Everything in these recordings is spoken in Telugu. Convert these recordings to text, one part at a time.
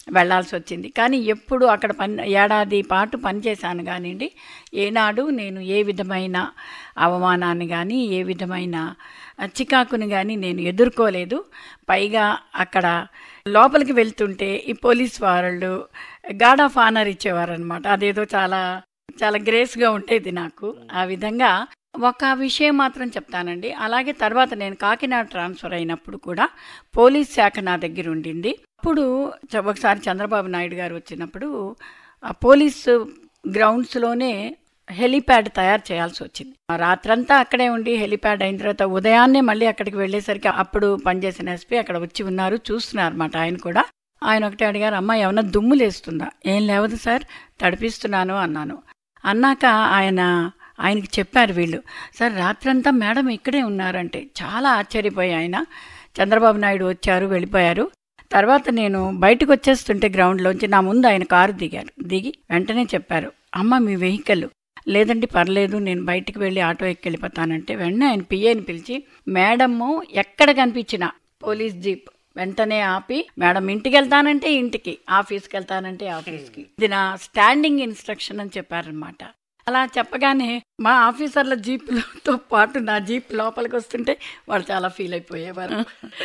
వెళ్ళాల్సి వచ్చింది కానీ ఎప్పుడు అక్కడ పని ఏడాది పాటు పనిచేశాను కానివ్వండి ఏనాడు నేను ఏ విధమైన అవమానాన్ని కానీ ఏ విధమైన చికాకుని కానీ నేను ఎదుర్కోలేదు పైగా అక్కడ లోపలికి వెళ్తుంటే ఈ పోలీస్ వాళ్ళు గార్డ్ ఆఫ్ ఆనర్ ఇచ్చేవారు అనమాట అదేదో చాలా చాలా గ్రేస్గా ఉండేది నాకు ఆ విధంగా ఒక విషయం మాత్రం చెప్తానండి అలాగే తర్వాత నేను కాకినాడ ట్రాన్స్ఫర్ అయినప్పుడు కూడా పోలీస్ శాఖ నా దగ్గర ఉండింది అప్పుడు చ- ఒకసారి చంద్రబాబు నాయుడు గారు వచ్చినప్పుడు ఆ పోలీస్ గ్రౌండ్స్లోనే హెలీప్యాడ్ తయారు చేయాల్సి వచ్చింది ఆ రాత్రంతా అక్కడే ఉండి హెలీప్యాడ్ అయిన తర్వాత ఉదయాన్నే మళ్ళీ అక్కడికి వెళ్ళేసరికి అప్పుడు పనిచేసిన ఎస్పీ అక్కడ వచ్చి ఉన్నారు చూస్తున్నారు అనమాట ఆయన కూడా ఆయన ఒకటే అడిగారు అమ్మ ఏమన్నా దుమ్ము లేస్తుందా ఏం లేవదు సార్ తడిపిస్తున్నాను అన్నాను అన్నాక ఆయన ఆయనకి చెప్పారు వీళ్ళు సార్ రాత్రంతా మేడం ఇక్కడే ఉన్నారంటే చాలా ఆశ్చర్యపోయి ఆయన చంద్రబాబు నాయుడు వచ్చారు వెళ్ళిపోయారు తర్వాత నేను బయటకు వచ్చేస్తుంటే గ్రౌండ్లోంచి నా ముందు ఆయన కారు దిగారు దిగి వెంటనే చెప్పారు అమ్మ మీ వెహికల్ లేదండి పర్లేదు నేను బయటికి వెళ్ళి ఆటో ఎక్కి వెళ్ళిపోతానంటే వెంటనే ఆయన పిఏని పిలిచి మేడము ఎక్కడ కనిపించినా పోలీస్ జీప్ వెంటనే ఆపి మేడం ఇంటికి వెళ్తానంటే ఇంటికి ఆఫీస్కి వెళ్తానంటే ఆఫీస్కి ఇది నా స్టాండింగ్ ఇన్స్ట్రక్షన్ అని చెప్పారనమాట అలా చెప్పగానే మా ఆఫీసర్ల జీప్లతో పాటు నా జీప్ లోపలికి వస్తుంటే వాళ్ళు చాలా ఫీల్ అయిపోయేవారు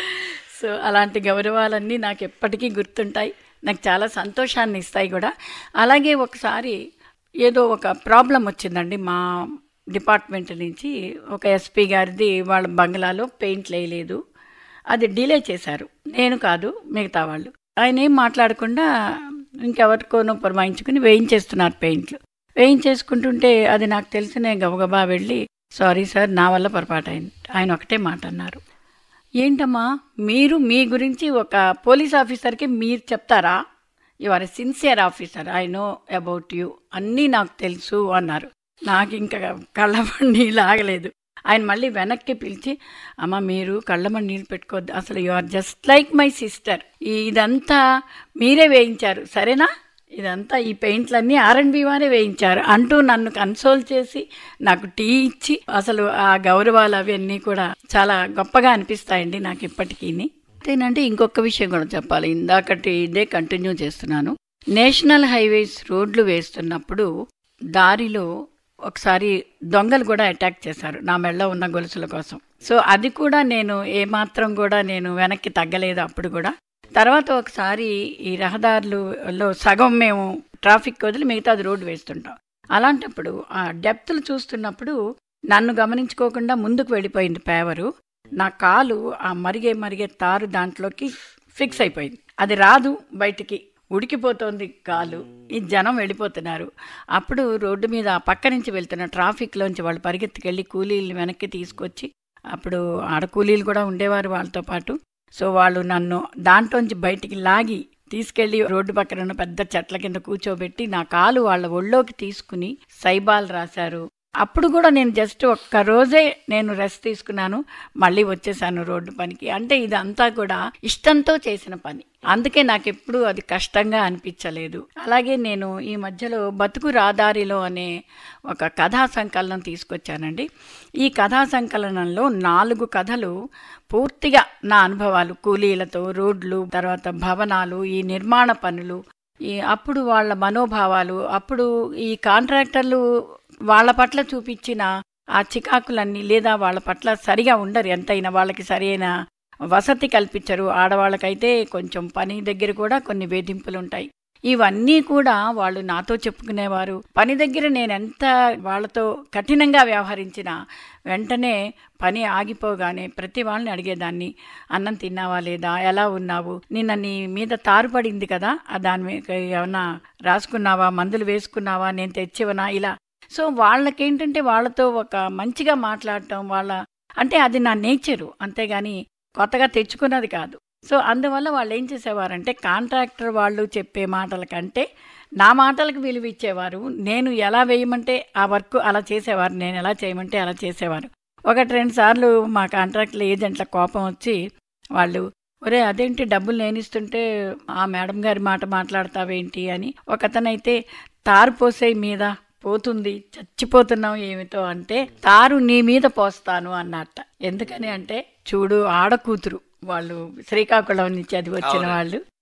సో అలాంటి గౌరవాలన్నీ నాకు ఎప్పటికీ గుర్తుంటాయి నాకు చాలా సంతోషాన్ని ఇస్తాయి కూడా అలాగే ఒకసారి ఏదో ఒక ప్రాబ్లం వచ్చిందండి మా డిపార్ట్మెంట్ నుంచి ఒక ఎస్పీ గారిది వాళ్ళ బంగ్లాలో పెయింట్ వేయలేదు అది డిలే చేశారు నేను కాదు మిగతా వాళ్ళు ఆయన ఏం మాట్లాడకుండా ఇంకెవరికోనో పురమాయించుకుని వేయించేస్తున్నారు పెయింట్లు వేయించేసుకుంటుంటే అది నాకు తెలిసిన గబగబా వెళ్ళి సారీ సార్ నా వల్ల పొరపాటు అయింది ఆయన ఒకటే మాట అన్నారు ఏంటమ్మా మీరు మీ గురించి ఒక పోలీస్ ఆఫీసర్కి మీరు చెప్తారా you are a sincere officer I know about you అన్నీ నాకు తెలుసు అన్నారు నాకు ఇంకా కళ్ళమండి లాగలేదు ఆయన మళ్ళీ వెనక్కి పిలిచి అమ్మ మీరు కళ్ళమని నీళ్ళు పెట్టుకోవద్దు అసలు you are just like my sister ఇదంతా మీరే వేయించారు సరేనా ఇదంతా ఈ పెయింట్లన్నీ ఆర్ అండ్ బి వారే వేయించారు అంటూ నన్ను కన్సోల్ చేసి నాకు టీ ఇచ్చి అసలు ఆ గౌరవాలు అవన్నీ కూడా చాలా గొప్పగా అనిపిస్తాయండి నాకు ఇప్పటికీ అంతేనంటే ఇంకొక విషయం కూడా చెప్పాలి ఇందాకటి ఇదే కంటిన్యూ చేస్తున్నాను నేషనల్ హైవేస్ రోడ్లు వేస్తున్నప్పుడు దారిలో ఒకసారి దొంగలు కూడా అటాక్ చేశారు నా మెళ్ళ ఉన్న గొలుసుల కోసం సో అది కూడా నేను ఏమాత్రం కూడా నేను వెనక్కి తగ్గలేదు అప్పుడు కూడా తర్వాత ఒకసారి ఈ రహదారులలో సగం మేము ట్రాఫిక్ వదిలి మిగతాది రోడ్డు వేస్తుంటాం అలాంటప్పుడు ఆ డెప్త్లు చూస్తున్నప్పుడు నన్ను గమనించుకోకుండా ముందుకు వెళ్ళిపోయింది పేవరు నా కాలు ఆ మరిగే మరిగే తారు దాంట్లోకి ఫిక్స్ అయిపోయింది అది రాదు బయటికి ఉడికిపోతోంది కాలు ఈ జనం వెళ్ళిపోతున్నారు అప్పుడు రోడ్డు మీద ఆ పక్క నుంచి వెళ్తున్న ట్రాఫిక్లోంచి వాళ్ళు పరిగెత్తుకెళ్ళి కూలీలు వెనక్కి తీసుకొచ్చి అప్పుడు ఆడ కూలీలు కూడా ఉండేవారు వాళ్ళతో పాటు సో వాళ్ళు నన్ను దాంట్లోంచి బయటికి లాగి తీసుకెళ్లి రోడ్డు పక్కన ఉన్న పెద్ద చెట్ల కింద కూర్చోబెట్టి నా కాలు వాళ్ళ ఒళ్ళోకి తీసుకుని సైబాల్ రాశారు అప్పుడు కూడా నేను జస్ట్ ఒక్క రోజే నేను రెస్ట్ తీసుకున్నాను మళ్ళీ వచ్చేసాను రోడ్డు పనికి అంటే ఇదంతా కూడా ఇష్టంతో చేసిన పని అందుకే నాకు ఎప్పుడు అది కష్టంగా అనిపించలేదు అలాగే నేను ఈ మధ్యలో బతుకు రాదారిలో అనే ఒక కథా సంకలనం తీసుకొచ్చానండి ఈ కథా సంకలనంలో నాలుగు కథలు పూర్తిగా నా అనుభవాలు కూలీలతో రోడ్లు తర్వాత భవనాలు ఈ నిర్మాణ పనులు ఈ అప్పుడు వాళ్ళ మనోభావాలు అప్పుడు ఈ కాంట్రాక్టర్లు వాళ్ళ పట్ల చూపించిన ఆ చికాకులన్నీ లేదా వాళ్ళ పట్ల సరిగా ఉండరు ఎంతైనా వాళ్ళకి సరైన వసతి కల్పించరు ఆడవాళ్ళకైతే కొంచెం పని దగ్గర కూడా కొన్ని వేధింపులు ఉంటాయి ఇవన్నీ కూడా వాళ్ళు నాతో చెప్పుకునేవారు పని దగ్గర నేను ఎంత వాళ్ళతో కఠినంగా వ్యవహరించిన వెంటనే పని ఆగిపోగానే ప్రతి వాళ్ళని అడిగేదాన్ని అన్నం తిన్నావా లేదా ఎలా ఉన్నావు నిన్న నీ మీద తారు పడింది కదా ఆ దాని మీద ఏమన్నా రాసుకున్నావా మందులు వేసుకున్నావా నేను తెచ్చివనా ఇలా సో వాళ్ళకేంటంటే వాళ్ళతో ఒక మంచిగా మాట్లాడటం వాళ్ళ అంటే అది నా నేచరు అంతేగాని కొత్తగా తెచ్చుకున్నది కాదు సో అందువల్ల వాళ్ళు ఏం చేసేవారంటే కాంట్రాక్టర్ వాళ్ళు చెప్పే మాటల కంటే నా మాటలకు విలువ ఇచ్చేవారు నేను ఎలా వేయమంటే ఆ వర్క్ అలా చేసేవారు నేను ఎలా చేయమంటే అలా చేసేవారు ఒకటి రెండు సార్లు మా కాంట్రాక్టర్ ఏజెంట్ల కోపం వచ్చి వాళ్ళు ఒరే అదేంటి డబ్బులు నేను ఇస్తుంటే ఆ మేడం గారి మాట మాట్లాడతావేంటి అని ఒకతనైతే తారు పోసే మీద పోతుంది చచ్చిపోతున్నాం ఏమితో అంటే తారు నీ మీద పోస్తాను అన్నట్ట ఎందుకని అంటే చూడు ఆడకూతురు వాళ్ళు శ్రీకాకుళం నుంచి అది వచ్చిన వాళ్ళు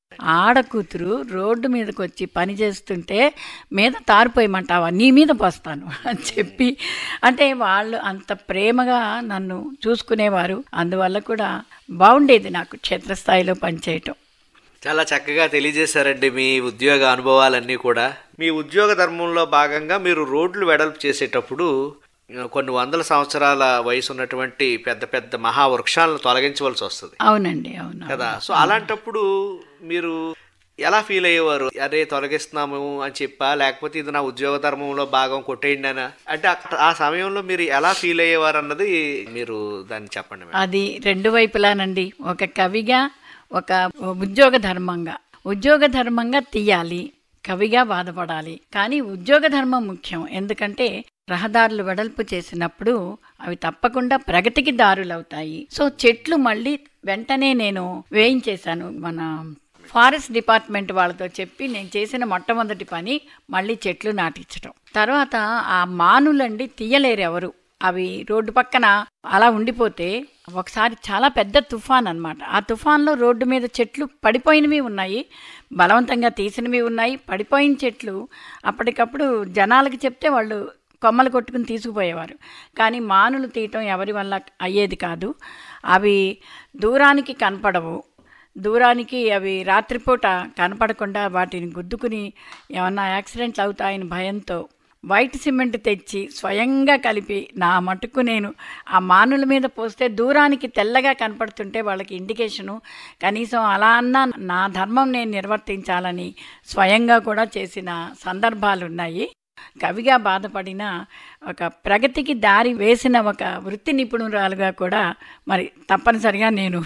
ఆడ కూతురు రోడ్డు మీదకి వచ్చి పని చేస్తుంటే మీద తారిపోయమంటావా నీ మీద పోస్తాను అని చెప్పి అంటే వాళ్ళు అంత ప్రేమగా నన్ను చూసుకునేవారు అందువల్ల కూడా బాగుండేది నాకు క్షేత్రస్థాయిలో పనిచేయటం చాలా చక్కగా తెలియజేశారండి మీ ఉద్యోగ అనుభవాలన్నీ కూడా మీ ఉద్యోగ ధర్మంలో భాగంగా మీరు రోడ్లు వెడల్పు చేసేటప్పుడు ఆ, కొన్ని వందల సంవత్సరాల వయసు ఉన్నటువంటి పెద్ద పెద్ద మహావృక్షాలను తొలగించవలసి వస్తుంది అవునండి అవును కదా సో అలాంటప్పుడు మీరు ఎలా ఫీల్ అయ్యేవారు అరే తొలగిస్తున్నాము అని చెప్పా లేకపోతే ఇది నా ఉద్యోగ ధర్మంలో భాగం కొట్టేయండి అనా అంటే అక్కడ- ఆ సమయంలో మీరు ఎలా ఫీల్ అయ్యేవారు అన్నది మీరు దాన్ని చెప్పండి మేడం. అది రెండు వైపులానండి ఒక కవిగా ఒక ఉద్యోగ ధర్మంగా ఉద్యోగ ధర్మంగా తీయాలి కవిగా బాధపడాలి కానీ ఉద్యోగ ధర్మం ముఖ్యం ఎందుకంటే రహదారులు వెడల్పు చేసినప్పుడు అవి తప్పకుండా ప్రగతికి దారులవుతాయి సో చెట్లు మళ్ళీ వెంటనే నేను వేయించేశాను మన ఫారెస్ట్ డిపార్ట్మెంట్ వాళ్ళతో చెప్పి నేను చేసిన మొట్టమొదటి పని మళ్ళీ చెట్లు నాటించడం తర్వాత ఆ మానులండి తీయలేరు ఎవరు అవి రోడ్డు పక్కన అలా ఉండిపోతే ఒకసారి చాలా పెద్ద తుఫాన్ అన్నమాట ఆ తుఫాన్లో రోడ్డు మీద చెట్లు పడిపోయినవి ఉన్నాయి బలవంతంగా తీసినవి ఉన్నాయి పడిపోయిన చెట్లు అప్పటికప్పుడు జనాలకి చెప్తే వాళ్ళు కొమ్మలు కొట్టుకుని తీసుకుపోయేవారు కానీ మానులు తీయటం ఎవరి వల్ల అయ్యేది కాదు అవి దూరానికి కనపడవు దూరానికి అవి రాత్రిపూట కనపడకుండా వాటిని గుద్దుకుని ఏమన్నా యాక్సిడెంట్లు అవుతాయని భయంతో వైట్ సిమెంట్ తెచ్చి స్వయంగా కలిపి నా మటుకు నేను ఆ మానుల మీద పోస్తే దూరానికి తెల్లగా కనపడుతుంటే వాళ్ళకి ఇండికేషను కనీసం అలా అన్నా నా ధర్మం నేను నిర్వర్తించాలని స్వయంగా కూడా చేసిన సందర్భాలు ఉన్నాయి కవిగా బాధపడిన ఒక ప్రగతికి దారి వేసిన ఒక వృత్తి నిపుణురాలుగా కూడా మరి తప్పనిసరిగా నేను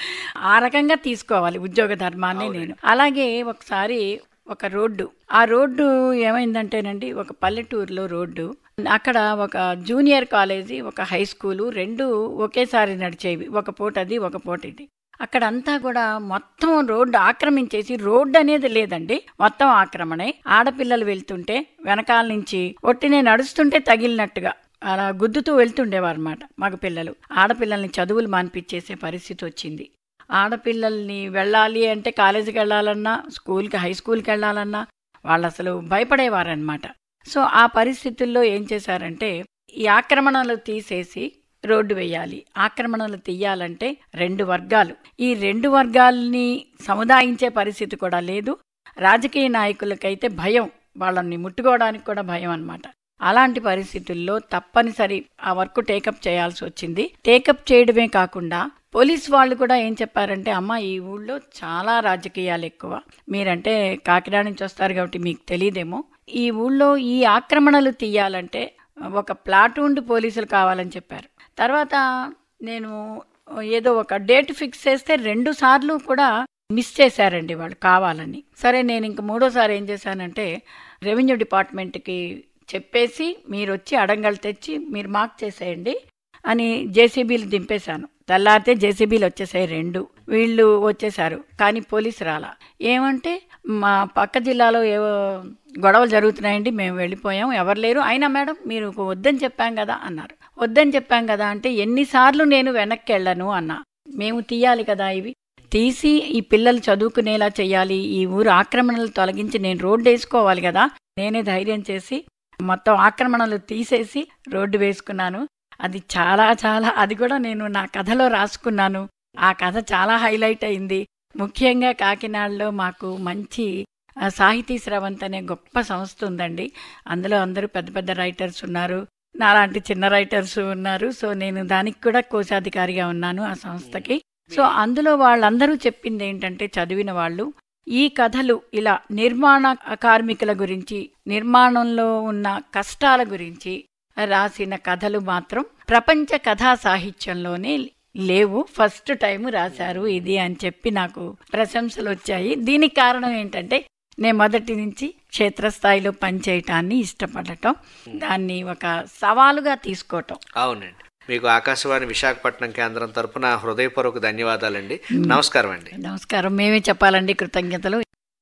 ఆ రకంగా తీసుకోవాలి ఉద్యోగ ధర్మాన్ని నేను అలాగే ఒకసారి ఒక రోడ్డు ఆ రోడ్డు ఏమైందంటేనండి ఒక పల్లెటూరులో రోడ్డు అక్కడ ఒక జూనియర్ కాలేజీ ఒక హై స్కూలు రెండు ఒకేసారి నడిచేవి ఒక పూట అది ఒక పూట ఇది అక్కడంతా కూడా మొత్తం రోడ్డు ఆక్రమించేసి రోడ్డు అనేది లేదండి మొత్తం ఆక్రమణే ఆడపిల్లలు వెళ్తుంటే వెనకాల నుంచి ఒట్టినే నడుస్తుంటే తగిలినట్టుగా అలా గుద్దుతూ వెళ్తుండేవారు అనమాట మగ పిల్లలు ఆడపిల్లల్ని చదువులు మాన్పించేసే పరిస్థితి వచ్చింది ఆడపిల్లల్ని వెళ్ళాలి అంటే కాలేజీకి వెళ్ళాలన్నా స్కూల్కి హై స్కూల్కి వెళ్ళాలన్నా వాళ్ళు అసలు భయపడేవారనమాట సో ఆ పరిస్థితుల్లో ఏం చేశారంటే ఈ ఆక్రమణలు తీసేసి రోడ్డు వేయాలి ఆక్రమణలు తీయాలంటే రెండు వర్గాలు ఈ రెండు వర్గాల్ని సముదాయించే పరిస్థితి కూడా లేదు రాజకీయ నాయకులకైతే భయం వాళ్ళని ముట్టుకోవడానికి కూడా భయం అన్నమాట అలాంటి పరిస్థితుల్లో తప్పనిసరి ఆ వర్క్ టేకప్ చేయాల్సి వచ్చింది టేకప్ చేయడమే కాకుండా పోలీస్ వాళ్ళు కూడా ఏం చెప్పారంటే అమ్మ ఈ ఊళ్ళో చాలా రాజకీయాలు ఎక్కువ మీరంటే కాకినాడ నుంచి వస్తారు కాబట్టి మీకు తెలియదేమో ఈ ఊళ్ళో ఈ ఆక్రమణలు తీయాలంటే ఒక ప్లాటూన్ పోలీసులు కావాలని చెప్పారు తర్వాత నేను ఏదో ఒక డేట్ ఫిక్స్ చేస్తే రెండు సార్లు కూడా మిస్ చేశారండి వాళ్ళు కావాలని సరే నేను ఇంక మూడోసారి ఏం చేశానంటే రెవెన్యూ డిపార్ట్మెంట్కి చెప్పేసి మీరు వచ్చి అడంగలు తెచ్చి మీరు మార్క్ చేసేయండి అని జేసీబీలు దింపేశాను తెల్లారితే జేసీబీలు వచ్చేసాయి రెండు వీళ్ళు వచ్చేసారు కానీ పోలీసు రాలా ఏమంటే మా పక్క జిల్లాలో ఏవో గొడవలు జరుగుతున్నాయండి మేము వెళ్ళిపోయాం ఎవరు లేరు అయినా మేడం మీరు వద్దని చెప్పాం కదా అన్నారు వద్దని చెప్పాం కదా అంటే ఎన్నిసార్లు నేను వెనక్కి వెళ్ళను అన్నా మేము తీయాలి కదా ఇవి తీసి ఈ పిల్లలు చదువుకునేలా చేయాలి ఈ ఊరు ఆక్రమణలు తొలగించి నేను రోడ్డు వేసుకోవాలి కదా నేనే ధైర్యం చేసి మొత్తం ఆక్రమణలు తీసేసి రోడ్డు వేసుకున్నాను అది చాలా చాలా అది కూడా నేను నా కథలో రాసుకున్నాను ఆ కథ చాలా హైలైట్ అయింది ముఖ్యంగా కాకినాడలో మాకు మంచి ఆ, సాహితీ స్రవంత్ అనే గొప్ప సంస్థ ఉందండి అందులో అందరూ పెద్ద పెద్ద రైటర్స్ ఉన్నారు నాలాంటి చిన్న రైటర్స్ ఉన్నారు సో నేను దానికి కూడా కోశాధికారిగా ఉన్నాను ఆ సంస్థకి సో అందులో వాళ్ళందరూ చెప్పింది ఏంటంటే చదివిన వాళ్ళు ఈ కథలు ఇలా నిర్మాణ కార్మికుల గురించి నిర్మాణంలో ఉన్న కష్టాల గురించి రాసిన కథలు మాత్రం ప్రపంచ కథా సాహిత్యంలోనే లేవు ఫస్ట్ టైం రాశారు ఇది అని చెప్పి నాకు ప్రశంసలు వచ్చాయి దీనికి కారణం ఏంటంటే నేను మొదటి నుంచి క్షేత్రస్థాయిలో పనిచేయటాన్ని ఇష్టపడటం దాన్ని ఒక సవాలుగా తీసుకోవటం అవునండి మీకు ఆకాశవాణి విశాఖపట్నం కేంద్రం తరపున హృదయపూర్వక ధన్యవాదాలండి నమస్కారం అండి నమస్కారం మేమే చెప్పాలండి కృతజ్ఞతలు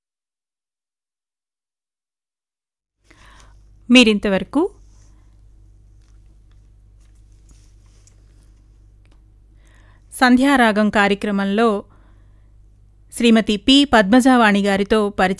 మీరింతవరకు సంధ్యారాగం కార్యక్రమంలో శ్రీమతి పి పద్మజావాణి గారితో పరిచయం